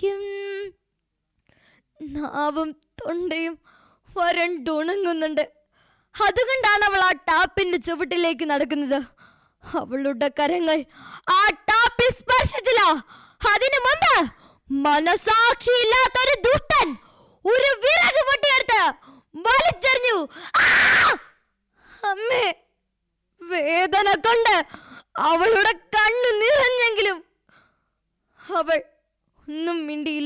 അപ്പോഴേക്കും നാവും തൊണ്ടയും വരണ്ടുണങ്ങുന്നുണ്ട് അതുകൊണ്ടാണ് അവൾ ആ ടാപ്പിന്റെ ചുവട്ടിലേക്ക് നടക്കുന്നത് അവളുടെ കരങ്ങൾ ആ ടാപ്പിൽ സ്പർശിച്ചില്ല അതിനു മുമ്പ് മനസാക്ഷിയില്ലാത്തൊരു ദുഷ്ടൻ ഒരു വിറക് പൊട്ടിയെടുത്ത് വലിച്ചെറിഞ്ഞു ആ! അമ്മേ വേദന കൊണ്ട് അവളുടെ കണ്ണു നിറഞ്ഞെങ്കിലും അവൾ ഒന്നും മിണ്ടിയില്ല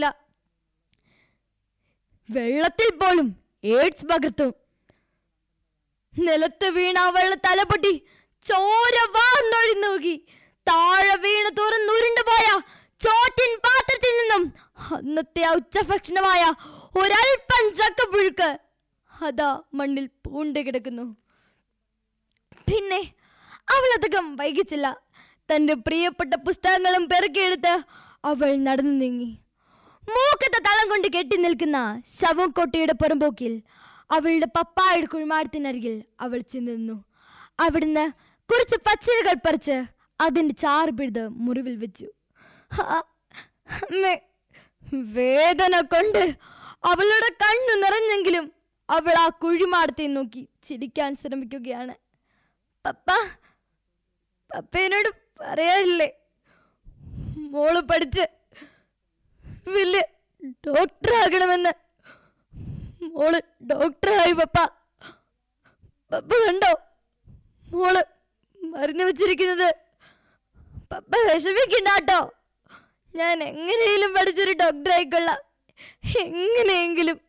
വെള്ളത്തിൽ പോലും എയ്ഡ്സ് പകർത്തും നിലത്ത് വീണ അവളുടെ തലപൊട്ടി ചോര വാർന്നൊഴിഞ്ഞൊഴുകി താഴെ വീണ് തുറന്നുരുണ്ടു പോയ ചോറ്റിൻ പാത്രത്തിൽ നിന്നും അന്നത്തെ ആ ഉച്ചഭക്ഷണമായ ഒരൽപ്പൻ ചക്കപ്പുഴുക്ക് അതാ മണ്ണിൽ പൂണ്ട് കിടക്കുന്നു പിന്നെ അവൾ അധികം വൈകിച്ചില്ല തന്റെ പ്രിയപ്പെട്ട പുസ്തകങ്ങളും പെറുക്കിയെടുത്ത് അവൾ നടന്നു നീങ്ങി മൂക്കത്തെ തളം കൊണ്ട് കെട്ടി നിൽക്കുന്ന ശവംകോട്ടയുടെ പുറമ്പോക്കിൽ അവളുടെ പപ്പായുടെ കുഴിമാടത്തിനരികിൽ അവൾ ചെന്ന് നിന്നു അവിടുന്ന് കുറച്ച് പച്ചിലകൾ പറിച്ച് അതിന്റെ ചാറ് പിഴുത് മുറിവിൽ വെച്ചു ഹാ, അമ്മേ, വേദന കൊണ്ട് അവളുടെ കണ്ണു നിറഞ്ഞെങ്കിലും അവൾ ആ കുഴിമാടത്തെ നോക്കി ചിരിക്കാൻ ശ്രമിക്കുകയാണ് പപ്പ പപ്പേനോട് പറയാറില്ലേ മോള് പഠിച്ച് വലിയ ഡോക്ടർ ആകണമെന്ന് മോള് ഡോക്ടറായി പപ്പ പപ്പ കണ്ടോ മോള് മരുന്ന് വെച്ചിരിക്കുന്നത് പപ്പ വിഷമിക്കണ്ട കേട്ടോ ഞാൻ എങ്ങനെയെങ്കിലും പഠിച്ചൊരു ഡോക്ടർ ആയിക്കൊള്ളാം എങ്ങനെയെങ്കിലും